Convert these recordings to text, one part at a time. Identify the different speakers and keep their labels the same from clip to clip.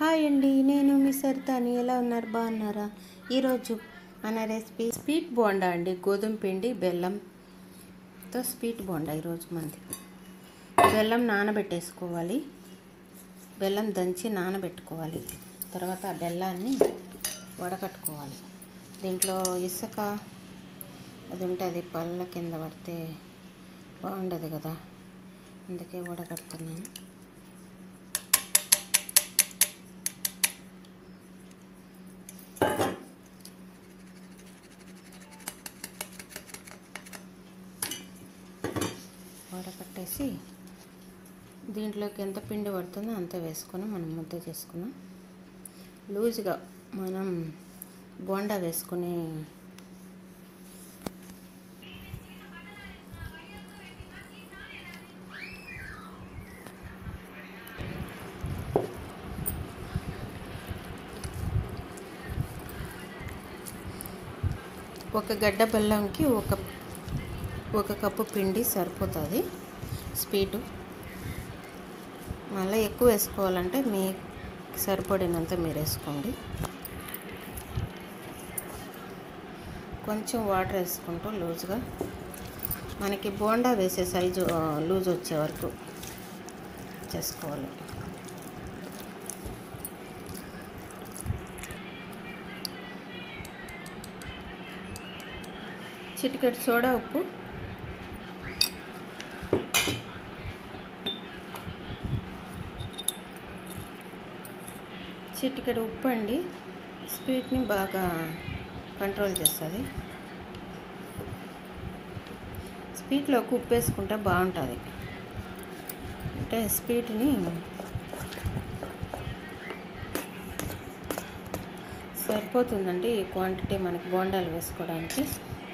Speaker 1: hi అండి నేను మీ సరితాని ఎలా ఉన్నారు బాగున్నారా ఈరోజు మన రెసిపీ స్వీట్ బోండా అండి గోధుమ పిండి బెల్లంతో స్వీట్ బోండా ఈరోజు మనది బెల్లం నానబెట్టేసుకోవాలి బెల్లం దంచి నానబెట్టుకోవాలి తర్వాత ఆ బెల్లాన్ని వడకట్టుకోవాలి దీంట్లో ఇసుక అది ఉంటుంది పళ్ళ కింద పడితే బాగుండదు కదా అందుకే వడకడుతున్నాను వడకట్టేసి దీంట్లోకి ఎంత పిండి పడుతుందో అంత వేసుకొని మనం ముద్ద చేసుకున్నాం లూజ్గా మనం బోండా వేసుకుని ఒక గడ్డ బెల్లంకి ఒక ఒక కప్పు పిండి సరిపోతుంది స్వీటు మళ్ళీ ఎక్కువ వేసుకోవాలంటే మీ సరిపడినంత మీరు వేసుకోండి కొంచెం వాటర్ వేసుకుంటూ లూజ్గా మనకి బోండా వేసే సైజు ఆ, లూజ్ వచ్చే వరకు చేసుకోవాలి చిటికెట్ సోడా ఉప్పు చిటికెడు ఉప్పు అండి స్వీట్ని బాగా కంట్రోల్ చేస్తుంది స్వీట్లోకి ఉప్పు వేసుకుంటే బాగుంటుంది అంటే స్వీట్ని సరిపోతుందండి ఈ క్వాంటిటీ మనకి బోండాలు వేసుకోవడానికి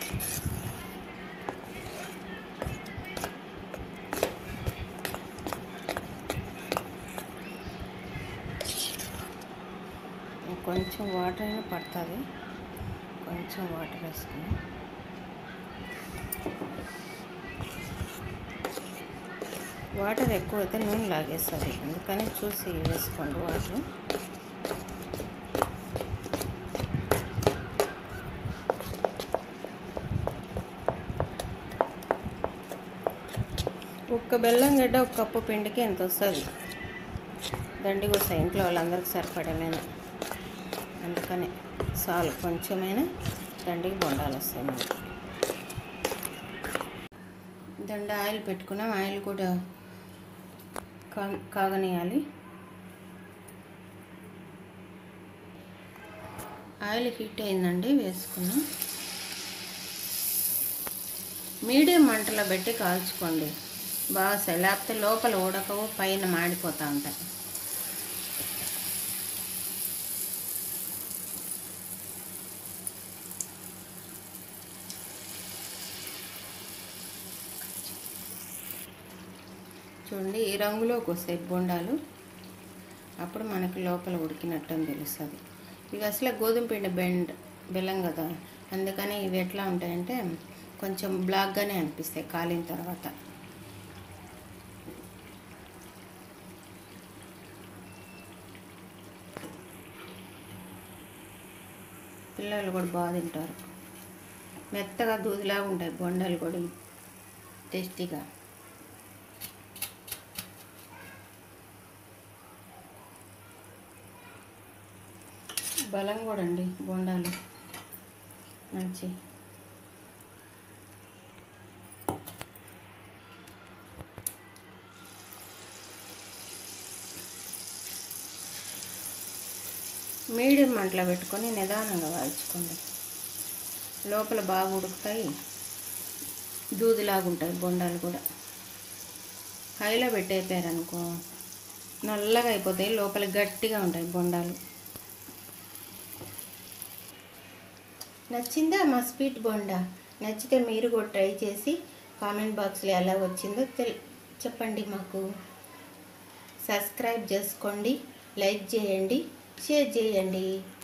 Speaker 1: కొంచెం వాటర్ అయినా పడుతుంది కొంచెం వాటర్ వేసుకుని వాటర్ ఎక్కువ అయితే నూనె లాగేస్తుంది అందుకని చూసి వేసుకోండి వాటర్ ఒక్క బెల్లం గడ్డ ఒక కప్పు పిండికి ఎంత వస్తుంది దండిగా వస్తాయి ఇంట్లో వాళ్ళందరికీ సరిపడేమైనా అందుకని చాలు కొంచెమైనా దండికి బొండాలు వస్తాయి మనకి దండ ఆయిల్ పెట్టుకున్నాం ఆయిల్ కూడా కా కాగనియాలి ఆయిల్ హీట్ అయిందండి వేసుకున్నాం మీడియం మంటలో పెట్టి కాల్చుకోండి బాగా వస్తాయి లేకపోతే లోపల ఉడకవు పైన మాడిపోతూ ఉంటాయి చూడండి ఈ రంగులోకి వస్తాయి బొండాలు అప్పుడు మనకి లోపల ఉడికినట్టు అని తెలుస్తుంది ఇవి అసలు గోధుమ పిండి బెండ్ బెల్లం కదా అందుకని ఇవి ఎట్లా ఉంటాయంటే కొంచెం బ్లాక్గానే అనిపిస్తాయి కాలిన తర్వాత పిల్లలు కూడా బాగా తింటారు మెత్తగా దూదిలాగా ఉంటాయి బొండాలు కూడా టేస్టీగా బలం కూడా అండి బోండాలు మంచి మీడియం మంటలో పెట్టుకొని నిదానంగా వాయించుకోండి లోపల బాగా ఉడుకుతాయి దూదిలాగుంటాయి బొండాలు కూడా హైలో పెట్టేపారనుకో నల్లగా అయిపోతాయి లోపల గట్టిగా ఉంటాయి బొండాలు నచ్చిందా మా స్వీట్ బోండా నచ్చితే మీరు కూడా ట్రై చేసి కామెంట్ బాక్స్లో ఎలా వచ్చిందో తెల్ చెప్పండి మాకు సబ్స్క్రైబ్ చేసుకోండి లైక్ చేయండి షేర్ చేయండి